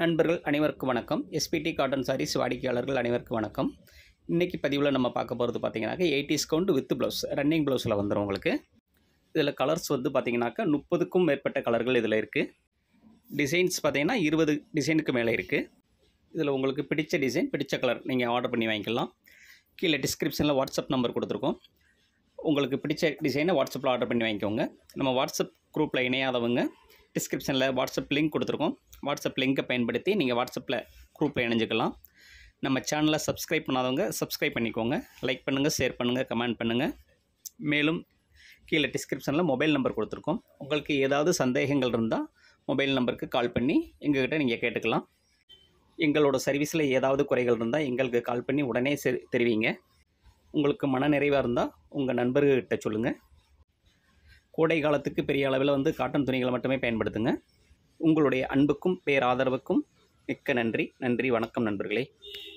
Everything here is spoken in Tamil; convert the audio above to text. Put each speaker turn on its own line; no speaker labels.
நண்பர்கள் அனைவருக்கும் வணக்கம் எஸ்பிடி காட்டன் சாரீஸ் வாடிக்கையாளர்கள் அனைவருக்கும் வணக்கம் இன்றைக்கி பதிவில் நம்ம பார்க்க போகிறது பார்த்தீங்கன்னாக்கா eighties count with blouse running ப்ளவுஸில் வந்துடும் உங்களுக்கு இதில் கலர்ஸ் வந்து பார்த்தீங்கன்னாக்கா முப்பதுக்கும் மேற்பட்ட கலர்கள் இதில் இருக்குது டிசைன்ஸ் பார்த்தீங்கன்னா இருபது டிசைனுக்கு மேலே இருக்குது இதில் உங்களுக்கு பிடிச்ச டிசைன் பிடிச்ச கலர் நீங்கள் ஆர்டர் பண்ணி வாங்கிக்கலாம் கீழே டிஸ்கிரிப்ஷனில் வாட்ஸ்அப் நம்பர் கொடுத்துருக்கோம் உங்களுக்கு பிடிச்ச டிசைனை வாட்ஸ்அப்பில் ஆர்டர் பண்ணி வாங்கிக்கோங்க நம்ம வாட்ஸ்அப் குரூப்பில் இணையாதவங்க டிஸ்கிரிப்ஷனில் வாட்ஸ்அப் லிங்க் கொடுத்துருக்கோம் வாட்ஸ்அப் லிங்கை பயன்படுத்தி நீங்கள் வாட்ஸ்அப்பில் குரூப்பில் இணைஞ்சிக்கலாம் நம்ம சேனலை சப்ஸ்கிரைப் பண்ணாதவங்க சப்ஸ்கிரைப் பண்ணிக்கோங்க லைக் பண்ணுங்கள் ஷேர் பண்ணுங்கள் கமெண்ட் பண்ணுங்கள் மேலும் கீழே டிஸ்கிரிப்ஷனில் மொபைல் நம்பர் கொடுத்துருக்கோம் உங்களுக்கு ஏதாவது சந்தேகங்கள் இருந்தால் மொபைல் நம்பருக்கு கால் பண்ணி எங்ககிட்ட நீங்கள் கேட்டுக்கலாம் எங்களோட சர்வீஸில் ஏதாவது குறைகள் இருந்தால் எங்களுக்கு கால் பண்ணி உடனே செ தெரிவிங்க உங்களுக்கு மன நிறைவாக இருந்தால் உங்கள் நண்பர்கள்கிட்ட சொல்லுங்கள் கோடை காலத்துக்கு பெரிய அளவில் வந்து காட்டன் துணிகளை மட்டுமே பயன்படுத்துங்க உங்களுடைய அன்புக்கும் பேராதரவுக்கும் மிக்க நன்றி நன்றி வணக்கம் நண்பர்களே